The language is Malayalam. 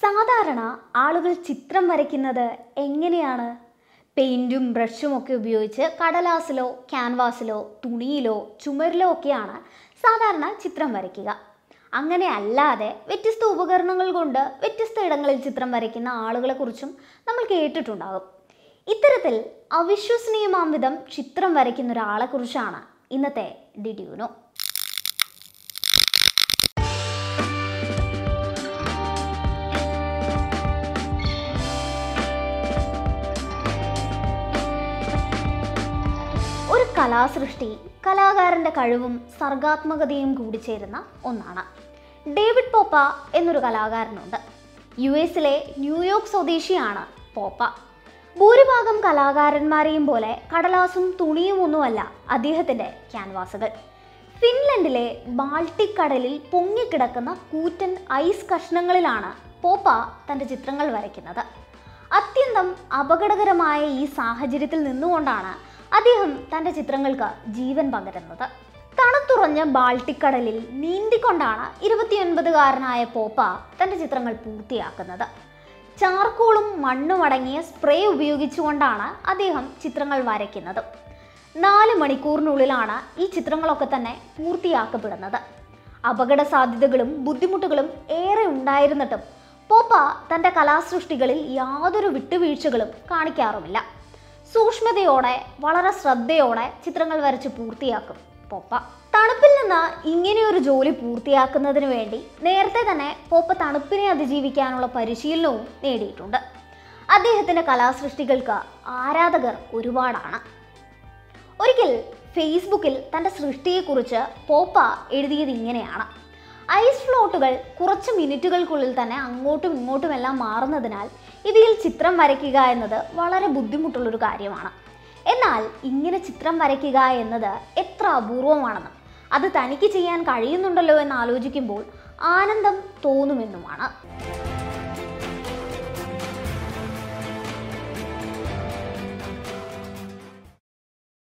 സാധാരണ ആളുകൾ ചിത്രം വരയ്ക്കുന്നത് എങ്ങനെയാണ് പെയിൻറ്റും ബ്രഷും ഒക്കെ ഉപയോഗിച്ച് കടലാസിലോ ക്യാൻവാസിലോ തുണിയിലോ ചുമരിലോ ഒക്കെയാണ് സാധാരണ ചിത്രം വരയ്ക്കുക അങ്ങനെ അല്ലാതെ വ്യത്യസ്ത ഉപകരണങ്ങൾ കൊണ്ട് വ്യത്യസ്ത ഇടങ്ങളിൽ ചിത്രം വരയ്ക്കുന്ന ആളുകളെക്കുറിച്ചും നമ്മൾ കേട്ടിട്ടുണ്ടാകും ഇത്തരത്തിൽ അവിശ്വസനീയമാം വിധം ചിത്രം വരയ്ക്കുന്ന ഒരാളെക്കുറിച്ചാണ് ഇന്നത്തെ ഡിഡ്യൂനോ ഒരു കലാസൃഷ്ടി കലാകാരന്റെ കഴിവും സർഗാത്മകതയും കൂടിച്ചേരുന്ന ഒന്നാണ് ഡേവിഡ് പോപ്പ എന്നൊരു കലാകാരനുണ്ട് യു എസിലെ ന്യൂയോർക്ക് സ്വദേശിയാണ് പോപ്പ ഭൂരിഭാഗം കലാകാരന്മാരെയും പോലെ കടലാസും തുണിയും ഒന്നുമല്ല അദ്ദേഹത്തിൻ്റെ ക്യാൻവാസുകൾ ഫിൻലൻഡിലെ ബാൾട്ടിക് കടലിൽ പൊങ്ങിക്കിടക്കുന്ന കൂറ്റൻ ഐസ് കഷ്ണങ്ങളിലാണ് പോപ്പ തൻ്റെ ചിത്രങ്ങൾ വരയ്ക്കുന്നത് അത്യന്തം അപകടകരമായ ഈ സാഹചര്യത്തിൽ നിന്നുകൊണ്ടാണ് അദ്ദേഹം തൻ്റെ ചിത്രങ്ങൾക്ക് ജീവൻ പകരുന്നത് തണുത്തുറഞ്ഞ ബാൾട്ടിക് കടലിൽ നീന്തിക്കൊണ്ടാണ് ഇരുപത്തിയൊൻപതുകാരനായ പോപ്പ തൻ്റെ ചിത്രങ്ങൾ പൂർത്തിയാക്കുന്നത് ചാർക്കോളും മണ്ണും അടങ്ങിയ സ്പ്രേ ഉപയോഗിച്ചുകൊണ്ടാണ് അദ്ദേഹം ചിത്രങ്ങൾ വരയ്ക്കുന്നത് നാല് മണിക്കൂറിനുള്ളിലാണ് ഈ ചിത്രങ്ങളൊക്കെ തന്നെ പൂർത്തിയാക്കപ്പെടുന്നത് അപകട സാധ്യതകളും ബുദ്ധിമുട്ടുകളും ഏറെ ഉണ്ടായിരുന്നിട്ടും പോപ്പ തൻ്റെ കലാസൃഷ്ടികളിൽ യാതൊരു വിട്ടുവീഴ്ചകളും കാണിക്കാറുമില്ല സൂക്ഷ്മതയോടെ വളരെ ശ്രദ്ധയോടെ ചിത്രങ്ങൾ വരച്ച് പൂർത്തിയാക്കും പോപ്പ തണുപ്പിൽ നിന്ന് ഇങ്ങനെയൊരു ജോലി പൂർത്തിയാക്കുന്നതിന് വേണ്ടി നേരത്തെ തന്നെ പോപ്പ തണുപ്പിനെ അതിജീവിക്കാനുള്ള പരിശീലനവും നേടിയിട്ടുണ്ട് അദ്ദേഹത്തിൻ്റെ കലാസൃഷ്ടികൾക്ക് ആരാധകർ ഒരുപാടാണ് ഒരിക്കൽ ഫേസ്ബുക്കിൽ തൻ്റെ സൃഷ്ടിയെക്കുറിച്ച് പോപ്പ എഴുതിയത് ഇങ്ങനെയാണ് ഐസ് ഫ്ലോട്ടുകൾ കുറച്ച് മിനിറ്റുകൾക്കുള്ളിൽ തന്നെ അങ്ങോട്ടും ഇങ്ങോട്ടും എല്ലാം മാറുന്നതിനാൽ ഇവയിൽ ചിത്രം വരയ്ക്കുക എന്നത് വളരെ ബുദ്ധിമുട്ടുള്ളൊരു കാര്യമാണ് എന്നാൽ ഇങ്ങനെ ചിത്രം വരയ്ക്കുക എന്നത് എത്ര അപൂർവമാണെന്നും അത് തനിക്ക് ചെയ്യാൻ കഴിയുന്നുണ്ടല്ലോ എന്ന് ആലോചിക്കുമ്പോൾ ആനന്ദം തോന്നുമെന്നുമാണ്